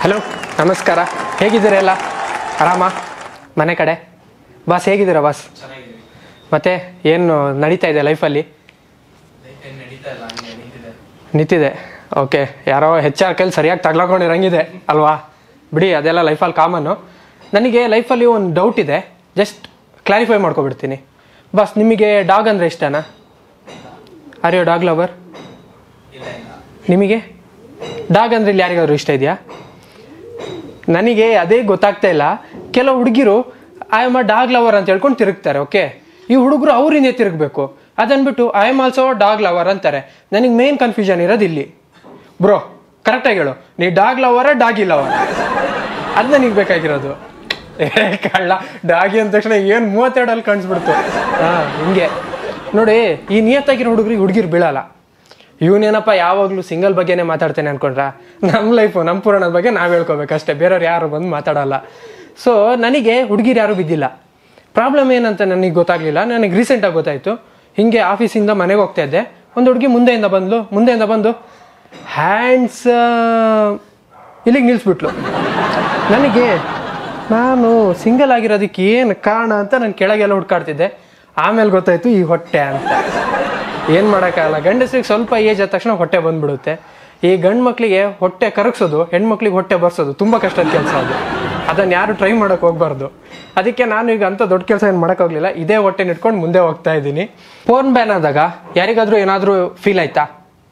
hello ನಮಸ್ಕಾರ ಹೇಗಿದ್ದೀರಾ ಎಲ್ಲ ಆರಾಮ ಮನೆ ಕಡೆ ಬಾಸ್ ಹೇಗಿದ್ದೀರಾ ಬಾಸ್ ಚೆನ್ನಾಗಿದೆ ಮತ್ತೆ ಏನು ನಡೀತಾ ಇದೆ ಲೈಫಲ್ಲಿ ಏನ್ ನಡೀತಾ ಇಲ್ಲ ಹಂಗೆ ನಡೀತಿದೆ ನಿಂತಿದೆ ಓಕೆ ಯಾರೋ ಹೆಚ್ ಆರ್ ಕೈಲಿ ಸರಿಯಾಗಿ ತಗ್ಲಾಕೊಂಡಿರಂಗಿದೆ ಅಲ್ವಾ ಬಿಡಿ ಅದೆಲ್ಲ ಲೈಫಲ್ಲಿ ಕಾಮನ್ನು ನನಗೆ ಲೈಫಲ್ಲಿ ಒಂದು ಡೌಟ್ ಇದೆ ಜಸ್ಟ್ ಕ್ಲಾರಿಫೈ ಮಾಡ್ಕೊಬಿಡ್ತೀನಿ ಬಾಸ್ ನಿಮಗೆ ಡಾಗ್ ಅಂದರೆ ಇಷ್ಟನಾ ಆರ್ ಯು ಡಾಗ್ ಲವರ್ ಇಲ್ಲ ಇಲ್ಲ ನಿಮಗೆ ಡಾಗ್ ಅಂದ್ರೆ ಇಲ್ಲಿ ಯಾರಿಗಾದ್ರು ಇಷ್ಟ ಇದೆಯಾ ನನಗೆ ಅದೇ ಗೊತ್ತಾಗ್ತಾ ಇಲ್ಲ ಕೆಲವು ಹುಡುಗಿರು I am a dog lover ಅಂತ ಹೇಳ್ಕೊಂಡು ತಿರುಗ್ತಾರೆ ಓಕೆ ಈ ಹುಡುಗರು ಅವರಿಂದ ತಿರುಗಬೇಕು ಅದನ್ಬಿಟ್ಟು I am also dog lover ಅಂತಾರೆ ನನಗೆ ಮೇನ್ ಕನ್ಫ್ಯೂಷನ್ ಇರೋದು ಇಲ್ಲಿ ಬ್ರೋ ಕರೆಕ್ಟಾಗಿ ಹೇಳು ನೀ ಡಾಗ್ ಲವರ ಡಾಗಿ ಲವರ್ ಅದು ನನಗೆ ಬೇಕಾಗಿರೋದು ಏ ಕಳ್ಳ ಡಾಗಿ ಅಂದ ತಕ್ಷಣ ಏನು ಮೂವತ್ತೆರಡಲ್ಲಿ ಕಾಣಿಸ್ಬಿಡ್ತು ಹಾಂ ಹಿಂಗೆ ನೋಡಿ ಈ ನಿಯತ್ತಾಗಿರೋ ಹುಡುಗರಿಗೆ ಹುಡುಗಿರು ಬೀಳಲ್ಲ ಇವನೇನಪ್ಪ ಯಾವಾಗಲೂ ಸಿಂಗಲ್ ಬಗ್ಗೆನೇ ಮಾತಾಡ್ತೇನೆ ಅನ್ಕೊಂಡ್ರ ನಮ್ಮ ಲೈಫು ನಮ್ಮ ಪುರಾಣದ ಬಗ್ಗೆ ನಾವು ಹೇಳ್ಕೊಬೇಕಷ್ಟೇ ಬೇರೆಯವ್ರು ಯಾರು ಬಂದು ಮಾತಾಡಲ್ಲ ಸೊ ನನಗೆ ಹುಡುಗಿರು ಯಾರೂ ಬಿದ್ದಿಲ್ಲ ಪ್ರಾಬ್ಲಮ್ ಏನಂತ ನನಗೆ ಗೊತ್ತಾಗಲಿಲ್ಲ ನನಗೆ ರೀಸೆಂಟಾಗಿ ಗೊತ್ತಾಯಿತು ಹಿಂಗೆ ಆಫೀಸಿಂದ ಮನೆಗೆ ಹೋಗ್ತಾ ಇದ್ದೆ ಒಂದು ಹುಡುಗಿ ಮುಂದೆಯಿಂದ ಬಂದ್ಲು ಮುಂದೆಯಿಂದ ಬಂದು ಹ್ಯಾಂಡ್ಸ್ ಇಲ್ಲಿಗೆ ನಿಲ್ಲಿಸ್ಬಿಟ್ಲು ನನಗೆ ನಾನು ಸಿಂಗಲ್ ಆಗಿರೋದಕ್ಕೆ ಏನು ಕಾರಣ ಅಂತ ನಾನು ಕೆಳಗೆಲ್ಲ ಹುಡ್ಕಾಡ್ತಿದ್ದೆ ಆಮೇಲೆ ಗೊತ್ತಾಯ್ತು ಈ ಹೊಟ್ಟೆ ಅಂತ ಏನು ಮಾಡೋಕ್ಕಾಗಲ್ಲ ಗಂಡಸ್ರಿಗೆ ಸ್ವಲ್ಪ ಏಜ್ ಆದ ತಕ್ಷಣ ಹೊಟ್ಟೆ ಬಂದ್ಬಿಡುತ್ತೆ ಈ ಗಂಡು ಮಕ್ಕಳಿಗೆ ಹೊಟ್ಟೆ ಕರಗಿಸೋದು ಹೆಣ್ಮಕ್ಳಿಗೆ ಹೊಟ್ಟೆ ಬರ್ಸೋದು ತುಂಬ ಕಷ್ಟದ ಕೆಲಸ ಅದು ಅದನ್ನು ಯಾರು ಟ್ರೈ ಮಾಡೋಕೆ ಹೋಗ್ಬಾರ್ದು ಅದಕ್ಕೆ ನಾನು ಈಗ ಅಂಥ ದೊಡ್ಡ ಕೆಲಸ ಏನು ಮಾಡೋಕ್ಕಾಗಲಿಲ್ಲ ಇದೇ ಹೊಟ್ಟೆ ಇಟ್ಕೊಂಡು ಮುಂದೆ ಹೋಗ್ತಾ ಇದ್ದೀನಿ ಫೋನ್ ಬ್ಯಾನ್ ಆದಾಗ ಯಾರಿಗಾದ್ರೂ ಏನಾದರೂ ಫೀಲ್ ಆಯ್ತಾ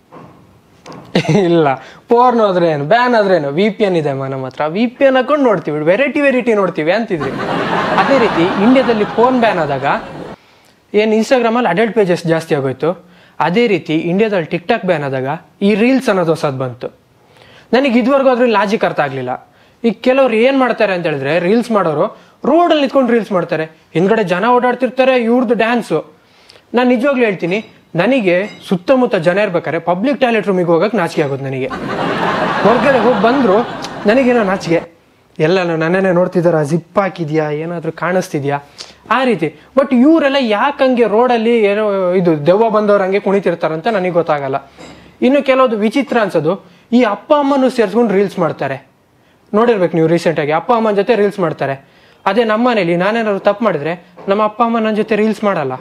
ಇಲ್ಲ ಪೋರ್ನ್ ಆದ್ರೆ ಏನು ಬ್ಯಾನ್ ಆದ್ರೆ ಏನು ವಿ ಪಿ ಎನ್ ಇದೆ ಅಮ್ಮ ನಮ್ಮ ಹತ್ರ ವಿ ಪಿ ಎನ್ ಹಾಕೊಂಡು ನೋಡ್ತೀವಿ ವೆರೈಟಿ ವೆರೈಟಿ ನೋಡ್ತೀವಿ ಅಂತಿದ್ರಿ ಅದೇ ರೀತಿ ಇಂಡಿಯಾದಲ್ಲಿ ಫೋನ್ ಬ್ಯಾನ್ ಆದಾಗ ಏನು ಇನ್ಸ್ಟಾಗ್ರಾಮಲ್ಲಿ ಅಡಲ್ಟ್ ಪೇಜಸ್ ಜಾಸ್ತಿ ಆಗೋಯ್ತು ಅದೇ ರೀತಿ ಇಂಡಿಯಾದಲ್ಲಿ ಟಿಕ್ ಟಾಕ್ ಬ್ಯಾನ್ ಆದಾಗ ಈ ರೀಲ್ಸ್ ಅನ್ನೋದು ಹೊಸದು ಬಂತು ನನಗೆ ಇದುವರೆಗೂ ಅದ್ರ ಲಾಜಿಕ್ ಅರ್ಥ ಆಗಲಿಲ್ಲ ಈಗ ಕೆಲವ್ರು ಏನು ಮಾಡ್ತಾರೆ ಅಂತ ಹೇಳಿದ್ರೆ ರೀಲ್ಸ್ ಮಾಡೋರು ರೋಡಲ್ಲಿ ನಿಂತ್ಕೊಂಡು ರೀಲ್ಸ್ ಮಾಡ್ತಾರೆ ಹಿಂದ್ಗಡೆ ಜನ ಓಡಾಡ್ತಿರ್ತಾರೆ ಇವ್ರದ್ದು ಡ್ಯಾನ್ಸು ನಾನು ನಿಜವಾಗ್ಲೂ ಹೇಳ್ತೀನಿ ನನಗೆ ಸುತ್ತಮುತ್ತ ಜನ ಇರ್ಬೇಕಾದ್ರೆ ಪಬ್ಲಿಕ್ ಟಾಯ್ಲೆಟ್ ರೂಮಿಗೆ ಹೋಗಕ್ಕೆ ನಾಚಿಕೆ ಆಗೋದು ನನಗೆ ಹೊರಗಡೆ ಹೋಗಿ ಬಂದರು ನನಗೇನೋ ನಾಚಿಕೆ ಎಲ್ಲನೂ ನನ್ನನ್ನೇ ನೋಡ್ತಿದ್ದಾರಾ ಜಿಪ್ ಹಾಕಿದ್ಯಾ ಏನಾದರೂ ಕಾಣಿಸ್ತಿದ್ಯಾ ಆ ರೀತಿ ಬಟ್ ಇವರೆಲ್ಲ ಯಾಕೆ ಹಂಗೆ ರೋಡಲ್ಲಿ ಏನೋ ಇದು ದೆವ್ವ ಬಂದವ್ರು ಹಂಗೆ ಕುಣಿತಿರ್ತಾರಂತ ನನಗೆ ಗೊತ್ತಾಗಲ್ಲ ಇನ್ನು ಕೆಲವೊಂದು ವಿಚಿತ್ರ ಅನ್ಸೋದು ಈ ಅಪ್ಪ ಅಮ್ಮನೂ ಸೇರಿಸ್ಕೊಂಡು ರೀಲ್ಸ್ ಮಾಡ್ತಾರೆ ನೋಡಿರ್ಬೇಕು ನೀವು ರೀಸೆಂಟಾಗಿ ಅಪ್ಪ ಅಮ್ಮನ ಜೊತೆ ರೀಲ್ಸ್ ಮಾಡ್ತಾರೆ ಅದೇ ನಮ್ಮ ಮನೇಲಿ ನಾನೇನಾದ್ರು ತಪ್ಪು ಮಾಡಿದ್ರೆ ನಮ್ಮ ಅಪ್ಪ ಅಮ್ಮ ನನ್ನ ಜೊತೆ ರೀಲ್ಸ್ ಮಾಡಲ್ಲ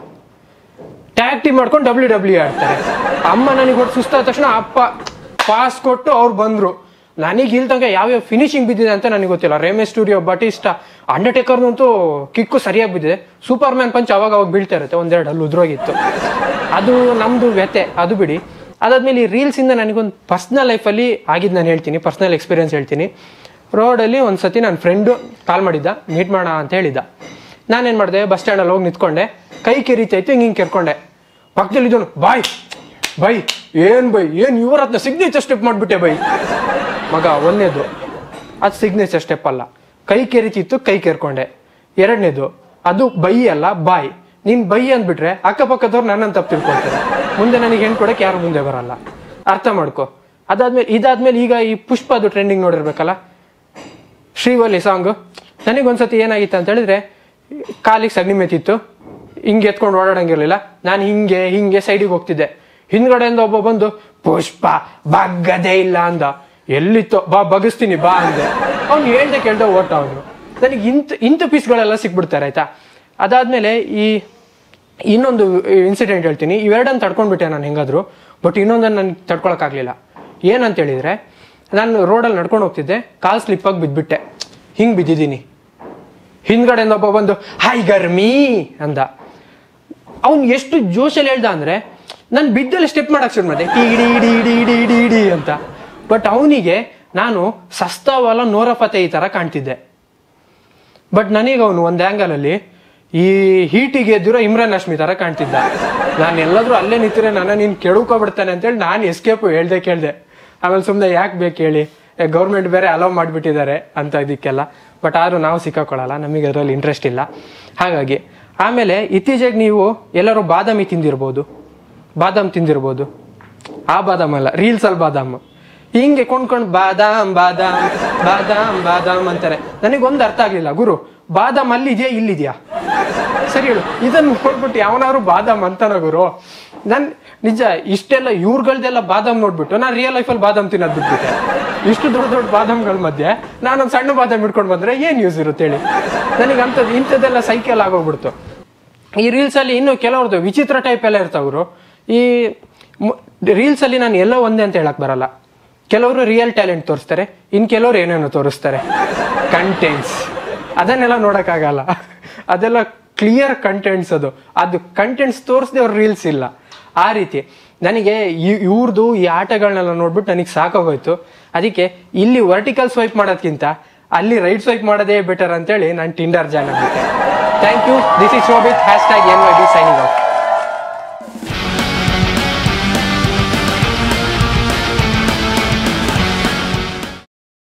ಟ್ಯಾಗ್ ಟೀಮ್ ಮಾಡ್ಕೊಂಡು ಡಬ್ಲ್ಯೂ ಡಬ್ಲ್ಯೂ ಆಡ್ತಾರೆ ಅಮ್ಮ ನನಗೆ ಹೊಟ್ಟು ಸುಸ್ತಾದ ತಕ್ಷಣ ಅಪ್ಪ ಪಾಸ್ ಕೊಟ್ಟು ಅವ್ರು ಬಂದ್ರು ನನಗೆ ಇಲ್ಲಿ ತನಕ ಯಾವ್ಯಾವ ಫಿನಿಶಿಂಗ್ ಬಿದ್ದಿದೆ ಅಂತ ನನಗೆ ಗೊತ್ತಿಲ್ಲ ರೇಮೆ ಸ್ಟುಡಿಯೋ ಬಟಿಸ್ಟ ಅಂಡರ್ಟೇಕರ್ನಂತೂ ಕಿಕ್ಕು ಸರಿಯಾಗಿ ಬಿದ್ದಿದೆ ಸೂಪರ್ ಮ್ಯಾನ್ ಪಂಚ್ ಅವಾಗ ಅವಾಗ ಬೀಳ್ತಾ ಇರುತ್ತೆ ಒಂದೆರಡು ಅಲ್ಲಿ ಉದ್ರೋಗಿತ್ತು ಅದು ನಮ್ದು ವ್ಯತೆ ಅದು ಬಿಡಿ ಅದಾದ್ಮೇಲೆ ಈ ರೀಲ್ಸಿಂದ ನನಗೊಂದು ಪರ್ಸ್ನಲ್ ಲೈಫಲ್ಲಿ ಆಗಿದ್ದು ನಾನು ಹೇಳ್ತೀನಿ ಪರ್ಸ್ನಲ್ ಎಕ್ಸ್ಪೀರಿಯನ್ಸ್ ಹೇಳ್ತೀನಿ ರೋಡಲ್ಲಿ ಒಂದು ಸತಿ ನನ್ನ ಫ್ರೆಂಡು ಕಾಲ್ ಮಾಡಿದ್ದ ಮೀಟ್ ಮಾಡೋಣ ಅಂತ ಹೇಳಿದ್ದ ನಾನೇನು ಮಾಡಿದೆ ಬಸ್ ಸ್ಟ್ಯಾಂಡಲ್ಲಿ ಹೋಗಿ ನಿಂತ್ಕೊಂಡೆ ಕೈ ಕೆರಿತೈತೆ ಹಿಂಗೆ ಹಿಂಗೆ ಕೆರ್ಕೊಂಡೆ ಪಕ್ಕದಲ್ಲಿ ಇದ್ದವನು ಬಾಯ್ ಬೈ ಏನು ಬೈ ಏನು ಇವ್ರ ಹತ್ರ ಸಿಗ್ನೇಚರ್ ಸ್ಟೆಪ್ ಮಾಡಿಬಿಟ್ಟೆ ಬೈ ಮಗ ಒಂದನೇದು ಅದು ಸಿಗ್ನೇಚರ್ ಸ್ಟೆಪ್ ಅಲ್ಲ ಕೈ ಕೆರಿತಿತ್ತು ಕೈ ಕೆರ್ಕೊಂಡೆ ಎರಡನೇದು ಅದು ಬೈ ಅಲ್ಲ ಬಾಯ್ ನೀನು ಬೈ ಅಂದ್ಬಿಟ್ರೆ ಅಕ್ಕಪಕ್ಕದವ್ರು ನನ್ನನ್ನು ತಪ್ಪು ತಿಳ್ಕೊಳ್ತಾರೆ ಮುಂದೆ ನನಗೆ ಹೆಣ್ಣು ಕೊಡಕ್ಕೆ ಯಾರು ಮುಂದೆ ಬರಲ್ಲ ಅರ್ಥ ಮಾಡ್ಕೊ ಅದಾದ್ಮೇಲೆ ಇದಾದ್ಮೇಲೆ ಈಗ ಈ ಪುಷ್ಪದು ಟ್ರೆಂಡಿಂಗ್ ನೋಡಿರ್ಬೇಕಲ್ಲ ಶ್ರೀವಲ್ಲಿ ಸಾಂಗು ನನಗೊಂದ್ಸತಿ ಏನಾಗಿತ್ತು ಅಂತ ಹೇಳಿದ್ರೆ ಕಾಲಿಗೆ ಸಗಣಿ ಮೆತ್ತಿತ್ತು ಹಿಂಗೆ ಎತ್ಕೊಂಡು ಓಡಾಡಂಗಿರ್ಲಿಲ್ಲ ನಾನು ಹಿಂಗೆ ಹಿಂಗೆ ಸೈಡಿಗೆ ಹೋಗ್ತಿದ್ದೆ ಹಿಂದ್ಗಡೆಯಿಂದ ಒಬ್ಬ ಬಂದು ಪುಷ್ಪ ಬಗ್ಗದೇ ಇಲ್ಲ ಅಂದ ಎಲ್ಲಿತ್ತು ಬಾ ಬಗಸ್ತೀನಿ ಬಾ ಅಂದೆ ಅವ್ನು ಹೇಳ್ದೆ ಕೇಳ್ದೆ ಓಟ ಅವನು ನನಗೆ ಇಂಥ ಇಂಥ ಪೀಸ್ಗಳೆಲ್ಲ ಸಿಕ್ಬಿಡ್ತಾರೆ ಆಯ್ತಾ ಅದಾದ್ಮೇಲೆ ಈ ಇನ್ನೊಂದು ಇನ್ಸಿಡೆಂಟ್ ಹೇಳ್ತೀನಿ ಇವೆರಡನ್ನು ತಡ್ಕೊಂಡ್ಬಿಟ್ಟೆ ನಾನು ಹೆಂಗಾದ್ರು ಬಟ್ ಇನ್ನೊಂದನ್ನು ನನಗೆ ತಡ್ಕೊಳಕ್ಕಾಗಲಿಲ್ಲ ಏನಂತ ಹೇಳಿದ್ರೆ ನಾನು ರೋಡಲ್ಲಿ ನಡ್ಕೊಂಡು ಹೋಗ್ತಿದ್ದೆ ಕಾಲು ಸ್ಲಿಪ್ಪಾಗಿ ಬಿದ್ದುಬಿಟ್ಟೆ ಹಿಂಗೆ ಬಿದ್ದಿದ್ದೀನಿ ಹಿಂದ್ಗಡೆಯಿಂದ ಒಬ್ಬ ಬಂದು ಹಾಯ್ ಗರ್ಮಿ ಅಂದ ಅವ್ನು ಎಷ್ಟು ಜೋಶಲ್ಲಿ ಹೇಳ್ದ ಅಂದರೆ ನಾನು ಬಿದ್ದಲ್ಲಿ ಸ್ಟೆಪ್ ಮಾಡಕ್ಕೆ ಶುರು ಮಾಡಿದೆ ಟಿ ಡಿ ಡಿ ಡಿ ಡಿ ಡಿ ಡಿ ಅಂತ ಬಟ್ ಅವನಿಗೆ ನಾನು ಸಸ್ತಾವಲ್ಲ ನೋರಫತೆ ಈ ಥರ ಕಾಣ್ತಿದ್ದೆ ಬಟ್ ನನಗೆ ಅವನು ಒಂದು ಆ್ಯಂಗಲಲ್ಲಿ ಈ ಹೀಟಿಗೆ ಎದ್ದಿರೋ ಇಮ್ರಾನ್ ಹಶ್ಮಿ ಥರ ಕಾಣ್ತಿದ್ದ ನಾನು ಎಲ್ಲಾದ್ರೂ ಅಲ್ಲೇ ನಿಂತಿರೆ ನನ್ನ ನೀನು ಕೆಡುಕೋಬಿಡ್ತಾನೆ ಅಂತೇಳಿ ನಾನು ಎಸ್ಕೇಪು ಹೇಳ್ದೆ ಕೇಳಿದೆ ಆಮೇಲೆ ಸುಮ್ಮನೆ ಯಾಕೆ ಬೇಕು ಹೇಳಿ ಗೌರ್ಮೆಂಟ್ ಬೇರೆ ಅಲೋ ಮಾಡಿಬಿಟ್ಟಿದ್ದಾರೆ ಅಂತ ಇದಕ್ಕೆಲ್ಲ ಬಟ್ ಆದರೂ ನಾವು ಸಿಕ್ಕಾಕೊಳ್ಳಲ್ಲ ನಮಗೆ ಅದರಲ್ಲಿ ಇಂಟ್ರೆಸ್ಟ್ ಇಲ್ಲ ಹಾಗಾಗಿ ಆಮೇಲೆ ಇತ್ತೀಚೆಗೆ ನೀವು ಎಲ್ಲರೂ ಬಾದಾಮಿ ತಿಂದಿರ್ಬೋದು ಬಾದಾಮ್ ತಿಂದಿರ್ಬೋದು ಆ ಬಾದಾಮ್ ಅಲ್ಲ ರೀಲ್ಸಲ್ಲಿ ಬಾದಾಮ್ ಹಿಂಗೆ ಕೊಂಡ್ಕೊಂಡು ಬಾದಾಮ್ ಬಾದಾಮ್ ಬಾದಾಮ್ ಬಾದಾಮ್ ಅಂತಾರೆ ನನಗೊಂದು ಅರ್ಥ ಆಗಲಿಲ್ಲ ಗುರು ಬಾದಾಮ್ ಅಲ್ಲಿದೆಯಾ ಇಲ್ಲಿದೆಯಾ ಸರಿ ಹೇಳು ಇದನ್ನು ನೋಡ್ಬಿಟ್ಟು ಯಾವನಾದ್ರು ಬಾದಾಮ್ ಅಂತಾನ ಗುರು ನಾನು ನಿಜ ಇಷ್ಟೆಲ್ಲ ಇವ್ರುಗಳ್ದೆಲ್ಲ ಬಾದಾಮ್ ನೋಡ್ಬಿಟ್ಟು ನಾನು ರಿಯಲ್ ಲೈಫಲ್ಲಿ ಬಾದಾಮ್ ತಿನ್ನೋದು ಬಿಟ್ಬಿಟ್ಟೆ ಇಷ್ಟು ದೊಡ್ಡ ದೊಡ್ಡ ಬಾದಾಮ್ಗಳ ಮಧ್ಯೆ ನಾನೊಂದು ಸಣ್ಣ ಬಾದಾಮ್ ಇಟ್ಕೊಂಡು ಬಂದ್ರೆ ಏನ್ ಯೂಸ್ ಇರುತ್ತೆ ಹೇಳಿ ನನಗೆ ಅಂಥದ್ದು ಇಂಥದ್ದೆಲ್ಲ ಸೈಕಲ್ ಆಗೋಗ್ಬಿಡ್ತು ಈ ರೀಲ್ಸ್ ಅಲ್ಲಿ ಇನ್ನು ಕೆಲವ್ರದ್ದು ವಿಚಿತ್ರ ಟೈಪ್ ಎಲ್ಲ ಇರ್ತಾವ್ರು ಈ ರೀಲ್ಸ್ ಅಲ್ಲಿ ನಾನು ಎಲ್ಲೋ ಒಂದೇ ಅಂತ ಹೇಳಕ್ ಬರಲ್ಲ ಕೆಲವರು ರಿಯಲ್ ಟ್ಯಾಲೆಂಟ್ ತೋರಿಸ್ತಾರೆ ಇನ್ ಕೆಲವ್ರು ಏನೇನೋ ತೋರಿಸ್ತಾರೆ ಕಂಟೆಂಟ್ಸ್ ಅದನ್ನೆಲ್ಲ ನೋಡಕ್ಕಾಗಲ್ಲ ಅದೆಲ್ಲ ಕ್ಲಿಯರ್ ಕಂಟೆಂಟ್ಸ್ ಅದು ಅದು ಕಂಟೆಂಟ್ಸ್ ತೋರಿಸದೆ ಅವ್ರ ರೀಲ್ಸ್ ಇಲ್ಲ ಆ ರೀತಿ ನನಗೆ ಇವ್ರದ್ದು ಈ ಆಟಗಳನ್ನೆಲ್ಲ ನೋಡ್ಬಿಟ್ಟು ನನಗೆ ಸಾಕಾಗೋಯ್ತು ಅದಕ್ಕೆ ಇಲ್ಲಿ ವರ್ಟಿಕಲ್ ಸ್ವೈಪ್ ಮಾಡೋದ್ಕಿಂತ ಅಲ್ಲಿ ರೈಟ್ ಸ್ವೈಪ್ ಮಾಡೋದೇ ಬೆಟರ್ ಅಂತೇಳಿ ನಾನು ಟಿಂಡರ್ ಜಾಯ್ನ್ ಆಗಿದ್ದೆ thank you this is Shobith hashtag N Y D signing of